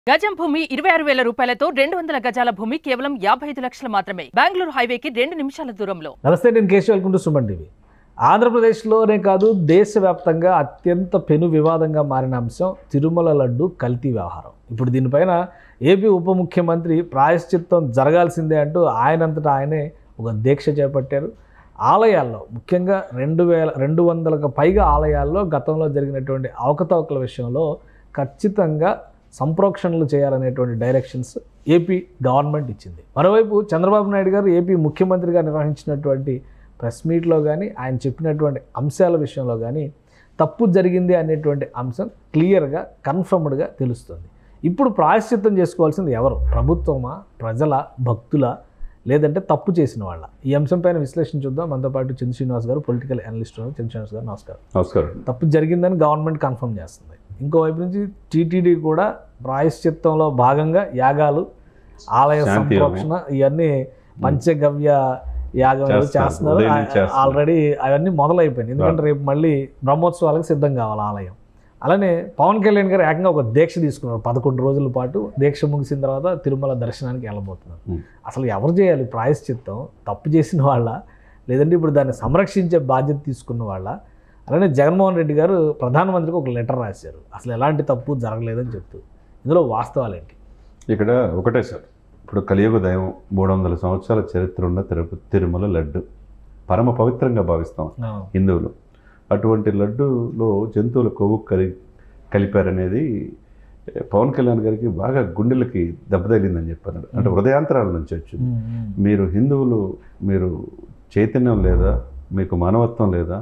గజం భూమి ఇరవై ఆరు వేల రూపాయలతో రెండు వందల గజాల భూమి కేవలం యాభై ఐదు లక్షలు మాత్రమే బెంగళూరు హైవేకి రెండు నిమిషాల దూరంలో నమస్తే నేను Keshav welcome to Suman TV ఆంధ్రప్రదేశ్లోనే కాదు దేశవ్యాప్తంగా అత్యంత పెను వివాదంగా మారిన అంశం తిరుమల లడ్డు కల్తీ వ్యవహారం ఇప్పుడు దీనిపైన ఏపీ ఉప ముఖ్యమంత్రి ప్రాయశ్చిత్తం జరగాల్సిందే అంటూ ఆయనంతటా ఆయనే ఒక దీక్ష చేపట్టారు ఆలయాల్లో ముఖ్యంగా రెండు వేల రెండు వందలకు పైగా ఆలయాల్లో గతంలో జరిగినటువంటి అవకతవకల విషయంలో ఖచ్చితంగా సంప్రోక్షణలు చేయాలనేటువంటి డైరెక్షన్స్ ఏపీ గవర్నమెంట్ ఇచ్చింది మరోవైపు చంద్రబాబు నాయుడు గారు ఏపీ ముఖ్యమంత్రిగా నిర్వహించినటువంటి ప్రెస్ మీట్లో కానీ ఆయన చెప్పినటువంటి అంశాల విషయంలో కానీ తప్పు జరిగింది అనేటువంటి అంశం క్లియర్గా కన్ఫర్మ్డ్గా తెలుస్తుంది ఇప్పుడు ప్రాయశ్చిత్తం చేసుకోవాల్సింది ఎవరు ప్రభుత్వమా ప్రజల భక్తుల లేదంటే తప్పు చేసిన వాళ్ళ ఈ అంశంపైన విశ్లేషణ చూద్దాం మనతో పాటు చంద్ర శ్రీనివాస్ గారు పొలిటికల్ అనలిస్ట్ ఉన్నారు చంద్ర శ్రీనివాస్ గారు నమస్కారం నమస్కారం తప్పు జరిగిందని గవర్నమెంట్ కన్ఫర్మ్ చేస్తుంది ఇంకోవైపు నుంచి టీటీడీ కూడా ప్రాయశ్చిత్తంలో భాగంగా యాగాలు ఆలయ శాంతి సంప్రోక్షణ ఇవన్నీ పంచగవ్య యాగం ఏదో చేస్తారు. చేస్తున్నారు ఉదయం నుంచి చేస్తారు. ఆల్రెడీ అవన్నీ మొదలైపోయింది ఎందుకంటే రేపు మళ్ళీ బ్రహ్మోత్సవాలకు సిద్ధం కావాలి ఆలయం అలానే పవన్ కళ్యాణ్ గారు ఏకంగా ఒక దీక్ష తీసుకున్నారు పదకొండు రోజుల పాటు దీక్ష ముగిసిన తర్వాత తిరుమల దర్శనానికి వెళ్ళబోతున్నారు Hmm. అసలు ఎవరు చేయాలి ప్రాయశ్చిత్తం తప్పు చేసిన వాళ్ళ లేదంటే ఇప్పుడు దాన్ని సంరక్షించే బాధ్యత తీసుకున్న వాళ్ళ అలానే జగన్మోహన్ రెడ్డి గారు ప్రధానమంత్రికి ఒక లెటర్ రాశారు అసలు ఎలాంటి తప్పు జరగలేదని చెప్తూ ఇందులో వాస్తవాలు ఏంటి ఇక్కడ ఒకటే సార్ ఇప్పుడు కలియుగ దైవం మూడు వందల సంవత్సరాల చరిత్ర ఉన్న తిరుపతి తిరుమల లడ్డు పరమ పవిత్రంగా భావిస్తాం హిందువులు అటువంటి లడ్డులో జంతువుల కొవ్వు కలి కలిపారనేది ఏ, పవన్ కళ్యాణ్ గారికి బాగా గుండెలకి దెబ్బ తగిలిందని చెప్పారు అంటే హృదయాంతరాల నుంచి వచ్చింది మీరు హిందువులు మీరు చైతన్యం లేదా మీకు మానవత్వం లేదా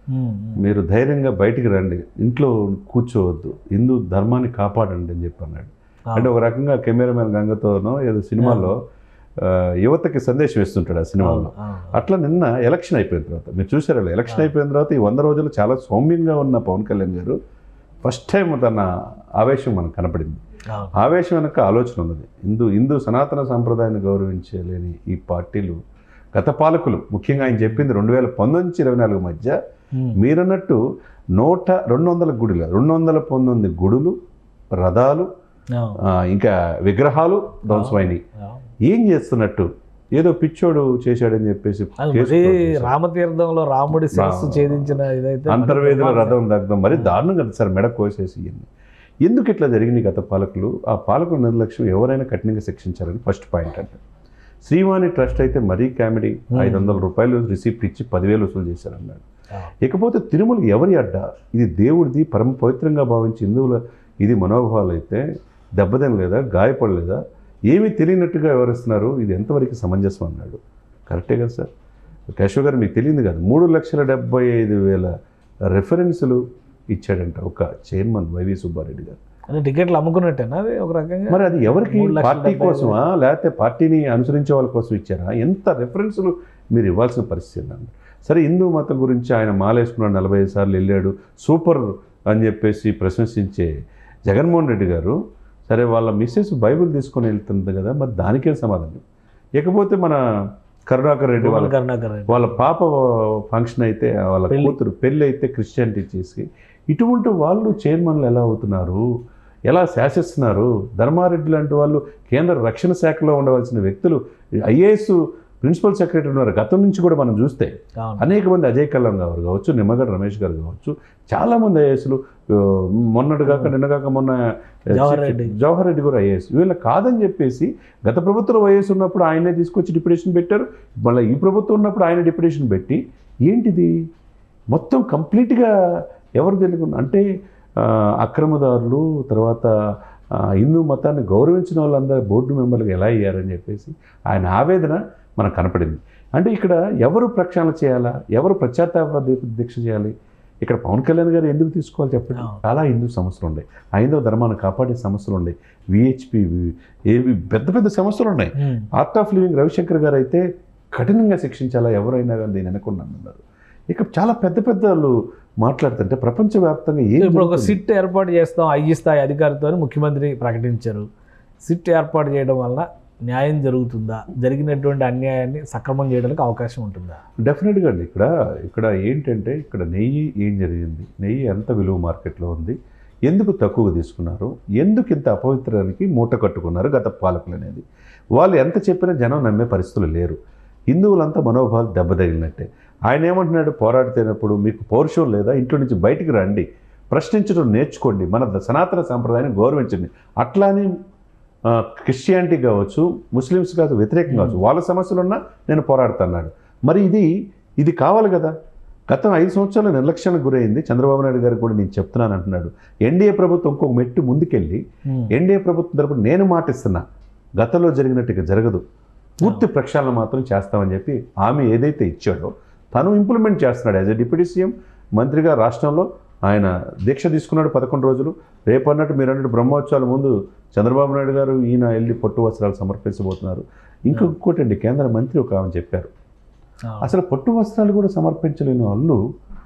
మీరు ధైర్యంగా బయటికి రండి ఇంట్లో కూర్చోవద్దు హిందూ ధర్మాన్ని కాపాడండి అని చెప్పి అన్నాడు అంటే ఒక రకంగా కెమెరామెన్ గంగతోనో ఏదో సినిమాలో ఆ, యువతకి సందేశం ఇస్తుంటాడు ఆ సినిమాలో అట్లా నిన్న ఎలక్షన్ అయిపోయిన తర్వాత మీరు చూసారా ఎలక్షన్ అయిపోయిన తర్వాత ఈ వంద రోజులు చాలా సౌమ్యంగా ఉన్న పవన్ కళ్యాణ్ గారు ఫస్ట్ టైం తన ఆవేశం మనకు కనపడింది ఆవేశం వెనక ఆలోచన ఉన్నది హిందూ హిందూ సనాతన సాంప్రదాయాన్ని గౌరవించలేని ఈ పార్టీలు గత పాలకులు ముఖ్యంగా ఆయన చెప్పింది రెండు వేల పంతొమ్మిది నుంచి ఇరవై నాలుగు మధ్య మీరన్నట్టు నూట రెండు వందల గుడిలు రెండు వందల పంతొమ్మిది గుడులు రథాలు ఆ, ఇంకా విగ్రహాలు ధ్వంసమైనవి ఏం చేస్తున్నట్టు ఏదో పిచ్చోడు చేశాడని చెప్పేసి అది కేసు మరీ ఫైల్ చేశారు. రామతీర్థంలో రాముడి శిరస్సు రా- ఛేదించిన ఇదైతే అంతర్వేదుల రథం దగ్ధం మరి దారుణం కదా సార్ మెడ కోసేసి ఇవన్నీ ఎందుకు ఇట్లా జరిగింది గత పాలకులు ఆ పాలకుల నిర్లక్ష్యం ఎవరైనా కఠినంగా శిక్షించాలని ఫస్ట్ పాయింట్ అంటే శ్రీవాణి ట్రస్ట్ అయితే మరీ కామెడీ ఐదు వందల రూపాయలు రిసీప్ట్ ఇచ్చి పదివేలు వసూలు చేశారన్నాడు ఆ. ఇకపోతే తిరుమల ఎవరి అడ్డ ఇది దేవుడిది పరమ పవిత్రంగా భావించి హిందువుల ఇది మనోభావాలు అయితే దెబ్బతినలేదా గాయపడలేదా ఏమీ తెలియనట్టుగా వివరిస్తున్నారు ఇది ఎంతవరకు సమంజసం అన్నాడు కరెక్టే కదా సార్ కేశవ్ గారు మీకు తెలియదు కాదు మూడు లక్షల డెబ్బై ఐదు వేల రెఫరెన్సులు ఇచ్చాడంట ఒక చైర్మన్ వైవి సుబ్బారెడ్డి గారు అంటే టికెట్లు అమ్ముకున్నట్టేనా అది ఒక రకంగా మరి అది ఎవరికి మూడు లక్షల పార్టీ డెబ్బై ఐదు కోసమా లేకపోతే పార్టీని అనుసరించే వాళ్ళ కోసం ఇచ్చారా ఎంత రెఫరెన్సులు మీరు ఇవ్వాల్సిన పరిస్థితి అన్నాను సరే హిందూ మతం గురించి ఆయన మాలేసుకున్నాడు నలభై ఐదు సార్లు వెళ్ళాడు సూపర్ అని చెప్పేసి ప్రశంసించే జగన్మోహన్ రెడ్డి గారు సరే వాళ్ళ మిస్సెస్ బైబిల్ తీసుకొని వెళ్తుంది కదా మరి దానికే సమాధానం ఇకపోతే మన కరుణాకర్ రెడ్డి వాళ్ళ కరుణాకర్ రెడ్డి వాళ్ళ పాప ఫంక్షన్ అయితే వాళ్ళ పెళ్లి. కూతురు పెళ్ళి అయితే క్రిస్టియానిటీ చేసి ఇటువంటి వాళ్ళు చైర్మన్లు ఎలా అవుతున్నారు ఎలా శాసిస్తున్నారు ధర్మారెడ్డి లాంటి వాళ్ళు కేంద్ర రక్షణ శాఖలో ఉండవలసిన వ్యక్తులు ఐఏఎస్ ప్రిన్సిపల్ సెక్రటరీ ఉన్నారు గతం నుంచి కూడా మనం చూస్తే అవును. అనేక మంది అజయ్ కల్లం గారు కావచ్చు నిమ్మగడ్డ రమేష్ గారు కావచ్చు చాలామంది ఐఏఎస్లు మొన్నటి కాక నిన్న కాక మొన్న జవహర్ రెడ్డి. జవహర్ రెడ్డి కూడా ఐఏఎస్ వీళ్ళ కాదని చెప్పేసి గత ప్రభుత్వం ఐఏఎస్ ఉన్నప్పుడు ఆయనే తీసుకొచ్చి డిప్యుటేషన్ పెట్టారు మళ్ళీ ఈ ప్రభుత్వం ఉన్నప్పుడు ఆయన డిప్యుటేషన్ పెట్టి ఏంటిది మొత్తం కంప్లీట్గా ఎవరు తెలుగు అంటే ఆ, అక్రమదారులు తర్వాత ఆ, హిందూ మతాన్ని గౌరవించిన వాళ్ళందరూ బోర్డు మెంబర్లకు ఎలా అయ్యారని చెప్పేసి ఆయన ఆవేదన మనకు కనపడింది అంటే ఇక్కడ ఎవరు ప్రక్షాళన చేయాలా ఎవరు ప్రత్యాతాప దీక్ష- దీక్ష చేయాలి ఇక్కడ పవన్ కళ్యాణ్ గారు ఎందుకు తీసుకోవాలి చెప్పండి అవును. చాలా హిందూ సమస్యలు ఉన్నాయి హైందవ ధర్మాన్ని కాపాడే సమస్యలు ఉన్నాయి విహెచ్పి ఏవి పెద్ద పెద్ద సమస్యలు ఉన్నాయి um. Art of living Ravishankar గారు అయితే కఠినంగా శిక్షించాలా ఎవరైనా కానీ దీని అనుకున్నాను ఇక చాలా పెద్ద పెద్ద వాళ్ళు మాట్లాడుతుంటే ప్రపంచవ్యాప్తంగా ఏం ఇప్పుడు ఒక జరుగుతుంది? సిట్ ఏర్పాటు చేస్తాం ఐదు స్థాయి అధికారితో ముఖ్యమంత్రి ప్రకటించారు సిట్ ఏర్పాటు చేయడం వల్ల న్యాయం జరుగుతుందా జరిగినటువంటి అన్యాయాన్ని సక్రమం చేయడానికి అవకాశం ఉంటుందా డెఫినెట్గా అండి ఇక్కడ ఇక్కడ ఏంటంటే ఇక్కడ నెయ్యి ఏం జరిగింది నెయ్యి ఎంత విలువ మార్కెట్లో ఉంది ఎందుకు తక్కువ తీసుకున్నారు ఎందుకు ఇంత అపవిత్రానికి మూట కట్టుకున్నారు గత పాలకులు అనేది వాళ్ళు ఎంత చెప్పినా జనం నమ్మే పరిస్థితులు లేరు హిందువులంతా మనోభావాలు దెబ్బతగిలినట్టే ఆయన ఏమంటున్నాడు పోరాడుతున్నప్పుడు మీకు పౌరుషం లేదా ఇంట్లో నుంచి బయటికి రండి ప్రశ్నించడం నేర్చుకోండి మన ద- సనాతన సాంప్రదాయాన్ని గౌరవించండి అట్లానే ఆ, క్రిస్టియానిటీ కావచ్చు ముస్లిమ్స్ కావచ్చు వ్యతిరేకం కావచ్చు వాళ్ళ సమస్యలు ఉన్నా నేను పోరాడుతున్నాడు మరి ఇది ఇది కావాలి కదా గతం ఐదు సంవత్సరాల నిర్లక్ష్యానికి గురైంది చంద్రబాబు నాయుడు గారికి కూడా నేను చెప్తున్నాను అంటున్నాడు ఎన్డీఏ ప్రభుత్వం ఇంకొక మెట్టు ముందుకెళ్ళి ఎన్డీఏ ప్రభుత్వం తరపున నేను మాటిస్తున్నా గతంలో జరిగినట్టు ఇక జరగదు పూర్తి ప్రక్షాళన మాత్రం చేస్తామని చెప్పి ఆమె ఏదైతే ఇచ్చాడో తను ఇంప్లిమెంట్ చేస్తున్నాడు యాజ్ ఎ డిప్యూటీ సీఎం మంత్రిగా రాష్ట్రంలో ఆయన దీక్ష తీసుకున్నాడు పదకొండు రోజులు రేపు అన్నట్టు మీరు అన్నట్టు బ్రహ్మోత్సవాల ముందు చంద్రబాబు నాయుడు గారు ఈయన వెళ్ళి పొట్టు వస్త్రాలు సమర్పించబోతున్నారు ఇంకొకటి అండి కేంద్ర మంత్రి ఒక ఆమె చెప్పారు అసలు పట్టు వస్త్రాలు కూడా సమర్పించలేని వాళ్ళు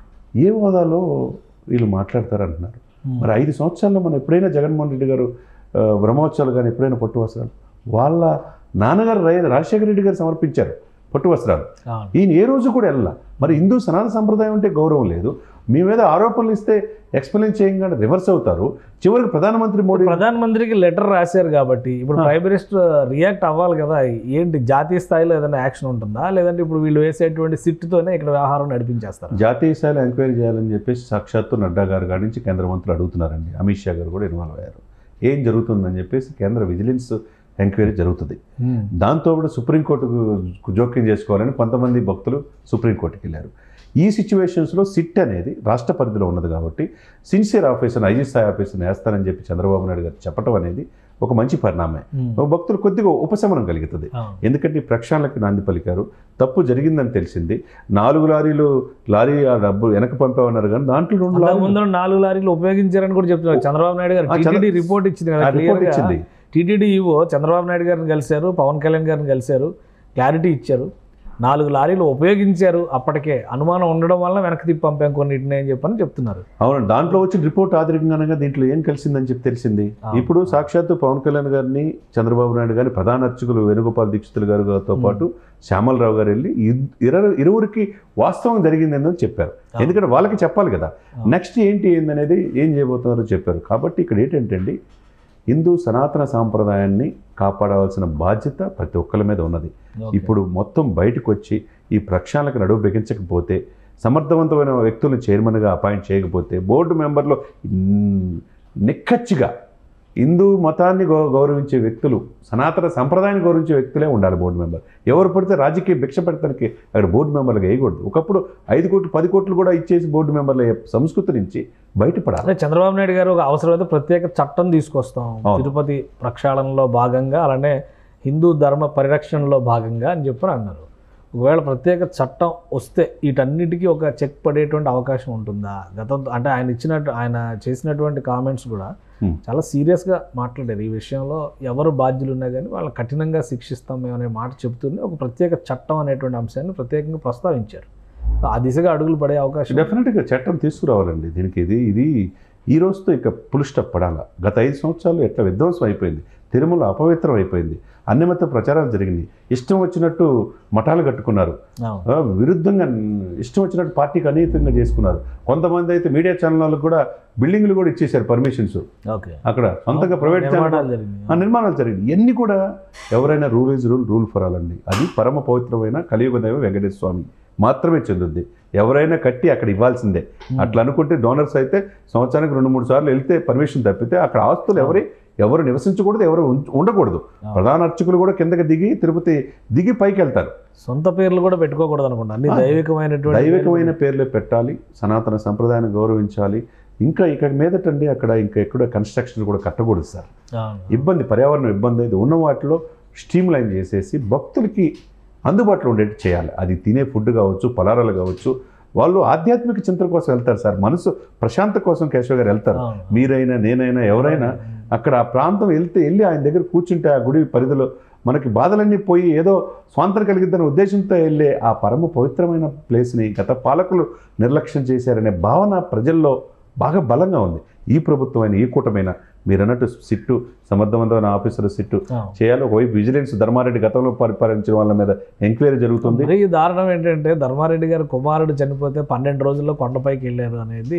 ఏ హోదాలో వీళ్ళు మాట్లాడతారంటున్నారు మరి ఐదు సంవత్సరాల్లో మనం ఎప్పుడైనా జగన్మోహన్ రెడ్డి గారు ఆ, బ్రహ్మోత్సవాలు కానీ ఎప్పుడైనా పట్టు వస్త్రాలు వాళ్ళ నాన్నగారు రై రాజశేఖర రెడ్డి గారు సమర్పించారు పట్టు వస్త్రాలు ఈయన ఏ రోజు కూడా వెళ్ళాల మరి హిందూ సనాతన సంప్రదాయం అంటే గౌరవం లేదు మీ మీద ఆరోపణలు ఇస్తే ఎక్స్ప్లెయిన్ చేయగానే రివర్స్ అవుతారు చివరికి ప్రధానమంత్రి మోడీ ప్రధానమంత్రికి లెటర్ రాశారు కాబట్టి ఇప్పుడు ఆ. ప్రైమ్ మినిస్టర్ రియాక్ట్ అవ్వాలి కదా ఏంటి జాతీయ స్థాయిలో ఏదైనా యాక్షన్ ఉంటుందా లేదంటే ఇప్పుడు వీళ్ళు వేసేటువంటి సిట్టుతోనే ఇక్కడ వ్యవహారం నడిపించేస్తారు జాతీయ స్థాయిలో ఎంక్వైరీ చేయాలని చెప్పేసి సాక్షాత్తు నడ్డా గారు కాడి నుంచి కేంద్ర మంత్రులు అడుగుతున్నారండి అమిత్ షా గారు కూడా ఇన్వాల్వ్ అయ్యారు ఏం జరుగుతుందని చెప్పేసి కేంద్ర విజిలెన్స్ ఎంక్వైరీ జరుగుతుంది దాంతో కూడా సుప్రీంకోర్టుకు జోక్యం చేసుకోవాలని కొంతమంది భక్తులు సుప్రీంకోర్టుకి వెళ్ళారు ఈ సిచ్యువేషన్స్లో సిట్ అనేది రాష్ట్ర పరిధిలో ఉన్నది కాబట్టి సిన్సియర్ ఆఫీసర్ ఐజీ స్థాయి ఆఫీసర్ని వేస్తానని చెప్పి చంద్రబాబు నాయుడు గారు చెప్పడం అనేది ఒక మంచి పరిణామే ఒక భక్తులు కొద్దిగా ఉపశమనం కలుగుతుంది ఎందుకంటే ఈ ప్రక్షాళనకి నాంది పలికారు తప్పు జరిగిందని తెలిసింది నాలుగు లారీలు లారీ ఆ డబ్బు వెనక పంపామన్నారు కానీ దాంట్లో రెండు లారీలు ముందు నాలుగు లారీలు ఉపయోగించారని కూడా చెప్తున్నారు చంద్రబాబు నాయుడు గారు ఆ, చంద్ర- టీటీడీ రిపోర్ట్ ఇచ్చింది ఆ కదా రిపోర్ట్ క్లియర్గా ఇచ్చింది టీటీడీ ఈవో చంద్రబాబు నాయుడు గారిని కలిశారు పవన్ కళ్యాణ్ గారిని కలిశారు క్లారిటీ ఇచ్చారు నాలుగు లారీలు ఉపయోగించారు అప్పటికే అనుమానం ఉండడం వల్ల వెనక్కి తిప్పి పంపాం కొన్నిటిని అని చెప్పని చెప్తున్నారు అవును దాంట్లో వచ్చిన రిపోర్ట్ ఆధారంగా దీంట్లో ఏం కలిసిందని చెప్పి తెలిసింది ఆ. ఇప్పుడు సాక్షాత్తు పవన్ కళ్యాణ్ గారిని చంద్రబాబు నాయుడు గారిని ప్రధాన అర్చకులు వేణుగోపాల్ దీక్షితులు గారితో పాటు శ్యామలరావు గారు వెళ్ళి ఇద్- ఇరు ఇరువురికి వాస్తవం జరిగిందని చెప్పారు ఆ. ఎందుకంటే వాళ్ళకి చెప్పాలి కదా ఆ. నెక్స్ట్ ఏంటి ఏందనేది ఏం చేయబోతున్నారో చెప్పారు కాబట్టి ఇక్కడ ఏంటంటే అండి హిందూ సనాతన సాంప్రదాయాన్ని కాపాడవలసిన బాధ్యత ప్రతి ఒక్కరి మీద ఉన్నది ఇప్పుడు మొత్తం బయటకు వచ్చి ఈ ప్రక్షాళనకు నడువు బిగించకపోతే సమర్థవంతమైన వ్యక్తులను చైర్మన్గా అపాయింట్ చేయకపోతే బోర్డు మెంబర్లో ఇన్- నిక్కచ్చిగా హిందూ మతాన్ని గౌ గౌరవించే వ్యక్తులు సనాతన సంప్రదాయాన్ని గౌరవించే వ్యక్తులే ఉండాలి బోర్డు మెంబర్ ఎవరు పడితే రాజకీయ భిక్ష పెడతానికి అక్కడ బోర్డు మెంబర్లుగా వేయకూడదు ఒకప్పుడు ఐదు కోట్లు పది కోట్లు కూడా ఇచ్చేసి బోర్డు మెంబర్ల సంస్కృతి నుంచి బయటపడాలి అదే చంద్రబాబు నాయుడు గారు ఒక అవసరమైతే ప్రత్యేక చట్టం తీసుకొస్తాం అవును. తిరుపతి ప్రక్షాళనలో భాగంగా అలానే హిందూ ధర్మ పరిరక్షణలో భాగంగా అని చెప్పని అన్నారు ఒకవేళ ప్రత్యేక చట్టం వస్తే వీటన్నిటికీ ఒక చెక్ పడేటువంటి అవకాశం ఉంటుందా గత అంటే ఆయన ఇచ్చినట్టు ఆయన చేసినటువంటి కామెంట్స్ కూడా Hmm. చాలా సీరియస్గా మాట్లాడారు ఈ విషయంలో ఎవరు బాధ్యులు ఉన్నా కానీ వాళ్ళని కఠినంగా శిక్షిస్తాం మేము అనే మాట చెప్తూనే ఒక ప్రత్యేక చట్టం అనేటువంటి అంశాన్ని ప్రత్యేకంగా ప్రస్తావించారు సో ఆ దిశగా అడుగులు పడే అవకాశం డెఫినెట్గా చట్టం తీసుకురావాలండి దీనికి ఇది ఇది ఈ రోజుతో ఇక పులు స్టప్ పడాల గత ఐదు సంవత్సరాలు ఎట్లా విధ్వంసం అయిపోయింది తిరుమల అపవిత్రం అయిపోయింది అన్యమత ప్రచారాలు జరిగినాయి ఇష్టం వచ్చినట్టు మఠాలు కట్టుకున్నారు అవును. ఆ, విరుద్ధంగా ఇష్టం వచ్చినట్టు పార్టీకి అనీతంగా చేసుకున్నారు కొంతమంది అయితే మీడియా ఛానల్ వాళ్ళకు కూడా బిల్డింగ్లు కూడా ఇచ్చేశారు పర్మిషన్స్ ఓకే అక్కడ సొంతంగా ప్రైవేట్ ఛానల్ నిర్మాణాలు జరిగినాయి. ఆ నిర్మాణాలు జరిగింది ఇవన్నీ కూడా ఎవరైనా rule is rule rule for all అండి అది పరమ పవిత్రమైన కలియుగ దైవం వెంకటేశ్వర స్వామి మాత్రమే చెందుద్ది ఎవరైనా కట్టి అక్కడ ఇవ్వాల్సిందే అట్లా అనుకుంటే డోనర్స్ అయితే సంవత్సరానికి రెండు మూడు సార్లు వెళ్తే పర్మిషన్ తప్పితే అక్కడ ఆస్తులు ఎవరి ఎవరు నివసించకూడదు ఎవరు ఉంచ- ఉండకూడదు ప్రధాన అర్చకులు కూడా కిందకి దిగి తిరుపతి దిగి పైకి వెళ్తారు సొంత పేర్లు కూడా పెట్టుకోకూడదు అనుకుంటా అన్ని ఆ, దైవికమైనటువంటి దైవికమైన పేర్లే పెట్టాలి సనాతన సంప్రదాయాన్ని గౌరవించాలి ఇంకా ఇక మీదటండి అక్కడ ఇంకా ఎక్కడ కన్స్ట్రక్షన్ కూడా కట్టకూడదు సార్ అవును. ఇబ్బంది పర్యావరణం ఇబ్బంది అయితే ఉన్న వాటిలో స్ట్రీమ్ లైన్ చేసేసి భక్తులకి అందుబాటులో ఉండేట్టు చేయాలి అది తినే ఫుడ్ కావచ్చు పలారాలు కావచ్చు వాళ్ళు ఆధ్యాత్మిక చింతన కోసం వెళ్తారు సార్ మనసు ప్రశాంత కోసం కేశవ గారు వెళ్తారు అవును. మీరైనా నేనైనా ఎవరైనా అక్కడ ఆ ప్రాంతం వెళ్తే వెళ్ళి ఆయన దగ్గర కూర్చుంటే ఆ గుడి పరిధిలో మనకి బాధలన్నీ పోయి ఏదో స్వాంతరం కలిగిద్దనే ఉద్దేశంతో వెళ్ళే ఆ పరమ పవిత్రమైన ప్లేస్ని గత పాలకులు నిర్లక్ష్యం చేశారనే భావన ప్రజల్లో బాగా బలంగా ఉంది ఈ ప్రభుత్వమైన ఈ కూటమైన మీరు అన్నట్టు సిట్టు సమర్థవంతమైన ఆఫీసర్ సిట్టు అవును. చేయాలి ఒకవైపు విజిలెన్స్ ధర్మారెడ్డి గతంలో పరిపాలించిన వాళ్ళ మీద ఎంక్వైరీ జరుగుతుంది మరీ దారుణం ఏంటంటే ధర్మారెడ్డి గారు కుమారుడు చనిపోతే పన్నెండు రోజుల్లో కొండపైకి వెళ్ళారు అనేది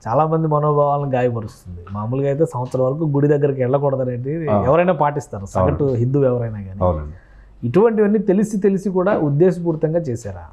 చాలామంది మనోభావాలను గాయపరుస్తుంది మామూలుగా అయితే సంవత్సరం వరకు గుడి దగ్గరికి వెళ్ళకూడదు అనేది ఆ. ఎవరైనా పాటిస్తారు సగటు హిందూ ఎవరైనా కానీ అవునండి ఇటువంటివన్నీ తెలిసి తెలిసి కూడా ఉద్దేశపూరితంగా చేశారా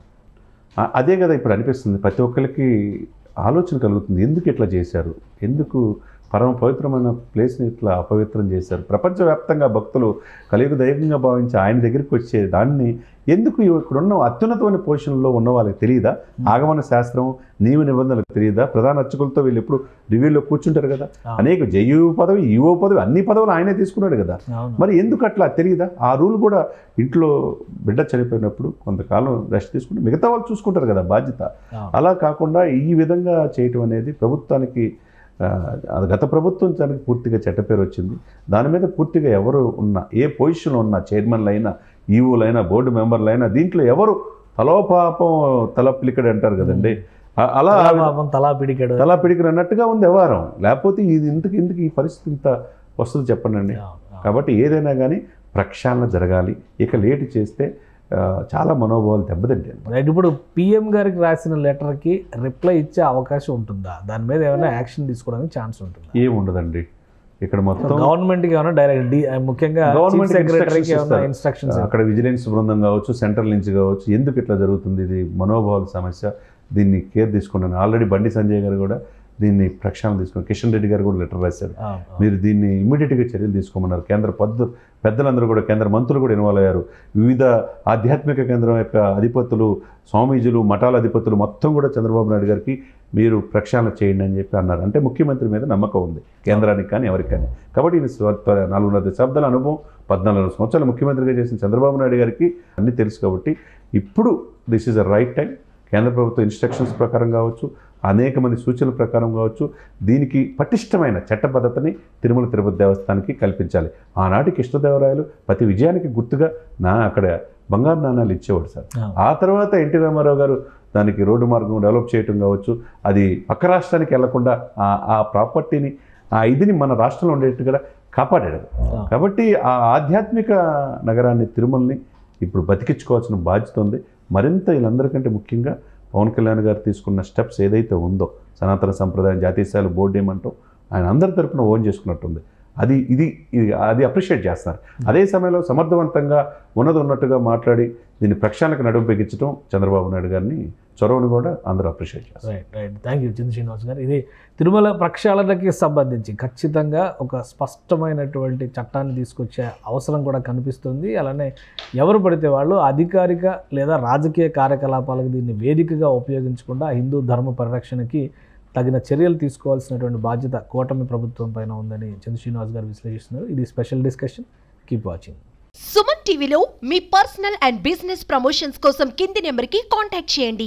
ఆ- అదే కదా ఇప్పుడు అనిపిస్తుంది ప్రతి ఒక్కరికి ఆలోచన కలుగుతుంది ఎందుకు ఇట్లా చేశారు ఎందుకు పరమ పవిత్రమైన ప్లేస్ని ఇట్లా అపవిత్రం చేశారు ప్రపంచవ్యాప్తంగా భక్తులు కలియుగ దైవంగా భావించి ఆయన దగ్గరికి వచ్చే దాన్ని ఎందుకు ఇక్కడున్న అత్యున్నతమైన పొజిషన్లో ఉన్న వాళ్ళకి తెలియదా ఆగమన శాస్త్రం నియమ నిబంధనలకు తెలియదా ప్రధాన అర్చకులతో వీళ్ళు ఎప్పుడు రివ్యూలో కూర్చుంటారు కదా ఆ. అనేక జయు పదవి ఈవో పదవి అన్ని పదవులు ఆయనే తీసుకున్నాడు కదా అవును మరి ఎందుకు అట్లా తెలియదా ఆ రూల్ కూడా ఇంట్లో బిడ్డ చనిపోయినప్పుడు కొంతకాలం రెస్ట్ తీసుకుంటే మిగతా వాళ్ళు చూసుకుంటారు కదా బాధ్యత అవును. అలా కాకుండా ఈ విధంగా చేయటం అనేది ప్రభుత్వానికి ఆ, అది గత ప్రభుత్వం దానికి పూర్తిగా చెడ్డ పేరు వచ్చింది దాని మీద పూర్తిగా ఎవరు ఉన్నా ఏ పొజిషన్లో ఉన్నా చైర్మన్లు అయినా ఈవోలైనా బోర్డు మెంబర్లు అయినా దీంట్లో ఎవరు తలోపాపం తలపిలికడు అంటారు కదండి ఆ- అలా తలా పాపం తలా పిడికాడు తలా పిడికడు అన్నట్టుగా ఉంది వ్యవహారం లేకపోతే ఇది ఇంతకు ఇంతకు ఈ పరిస్థితి ఇంత వస్తుంది చెప్పండి కాబట్టి ఏదైనా కానీ ప్రక్షాళన జరగాలి ఇక లేట్ చేస్తే ఆ, చాలా మనోభావాలు దెబ్బతింటాయి రైట్ ఇప్పుడు పిఎం గారికి రాసిన లెటర్కి రిప్లై ఇచ్చే అవకాశం ఉంటుందా దాని మీద ఏమైనా యాక్షన్ తీసుకోవడానికి ఛాన్స్ ఉంటుందా ఏం ఉండదండి ఇక్కడ మొత్తం గవర్నమెంట్కి ఏమైనా డైరెక్ట్ డి ముఖ్యంగా Government చీఫ్ సెక్రటరీకి instructions ఏమైనా ఇస్తారు. ఇన్స్ట్రక్షన్స్ అక్కడ విజిలెన్స్ బృందం కావచ్చు సెంట్రల్ నుంచి కావచ్చు ఎందుకు ఇట్లా జరుగుతుంది ఇది మనోభావాల సమస్య దీన్ని కేర్ తీసుకున్నాను ఆల్రెడీ బండి సంజయ్ గారు కూడా దీన్ని ప్రక్షాళన తీసుకున్నారు కిషన్ రెడ్డి గారు కూడా లెటర్ రాశారు మీరు దీన్ని ఇమ్మీడియట్గా చర్యలు తీసుకోమన్నారు కేంద్ర పద్దు పెద్దలందరూ కూడా కేంద్ర మంత్రులు కూడా ఇన్వాల్వ్ అయ్యారు వివిధ ఆధ్యాత్మిక కేంద్రం యొక్క అధిపతులు స్వామీజులు మఠాల అధిపతులు మొత్తం కూడా చంద్రబాబు నాయుడు గారికి మీరు ప్రక్షాళన చేయండి అని చెప్పి అన్నారు అంటే ముఖ్యమంత్రి మీద నమ్మకం ఉంది కేంద్రానికి కానీ ఎవరికి కానీ కాబట్టి ఈయన స్వ- త్వ- నాలుగున్నర దశాబ్దాల అనుభవం పద్నాలుగు సంవత్సరాలు ముఖ్యమంత్రిగా చేసిన చంద్రబాబు నాయుడు గారికి అన్నీ తెలుసు కాబట్టి ఇప్పుడు this is a right time కేంద్ర ప్రభుత్వ ఇన్స్ట్రక్షన్స్ ప్రకారం కావచ్చు అనేక మంది సూచనల ప్రకారం కావచ్చు దీనికి పటిష్టమైన చట్టబద్ధతని తిరుమల తిరుపతి దేవస్థానానికి కల్పించాలి ఆనాటి కృష్ణదేవరాయలు ప్రతి విజయానికి గుర్తుగా నా అక్కడ బంగారు నాణాలు ఇచ్చేవాడు సార్ ఆ తర్వాత ఎన్టీ రామారావు గారు దానికి రోడ్డు మార్గం డెవలప్ చేయటం కావచ్చు అది పక్క రాష్ట్రానికి వెళ్లకుండా ఆ ఆ ప్రాపర్టీని ఆ ఇదిని మన రాష్ట్రంలో ఉండేట్టుగా కాపాడాడు కాబట్టి ఆ ఆధ్యాత్మిక నగరాన్ని తిరుమలని ఇప్పుడు బతికించుకోవాల్సిన బాధ్యత ఉంది మరింత వీళ్ళందరికంటే ముఖ్యంగా పవన్ కళ్యాణ్ గారు తీసుకున్న స్టెప్స్ ఏదైతే ఉందో సనాతన సంప్రదాయం జాతీయ స్థాయిలో బోర్డు ఏమంటో ఆయన అందరి తరపున ఓన్ చేసుకున్నట్టుంది అది ఇది ఇది అది అప్రిషియేట్ చేస్తారు అదే సమయంలో సమర్థవంతంగా ఉన్నది ఉన్నట్టుగా మాట్లాడి దీన్ని ప్రక్షాళనకు నడుము పెగించడం చంద్రబాబు నాయుడు గారిని చొరవను కూడా అందరూ అప్రిషియేట్ చేస్తారు right right thank you Chandra Srinivas గారు ఇది తిరుమల ప్రక్షాళనకి సంబంధించి ఖచ్చితంగా ఒక స్పష్టమైనటువంటి చట్టాన్ని తీసుకొచ్చే అవసరం కూడా కనిపిస్తుంది అలానే ఎవరు పడితే వాళ్ళు అధికారిక లేదా రాజకీయ కార్యకలాపాలకు దీన్ని వేదికగా ఉపయోగించకుండా హిందూ ధర్మ పరిరక్షణకి తగిన చర్యలు తీసుకోవాల్సినటువంటి బాధ్యత కూటమి ప్రభుత్వం పైన ఉందని చంద్ర శ్రీనివాస్ గారు విశ్లేషిస్తున్నారు ఇది special discussion keep watching Suman టీవీలో మీ పర్సనల్ అండ్ బిజినెస్ ప్రమోషన్స్ కోసం కింది నెంబర్కి కాంటాక్ట్ చేయండి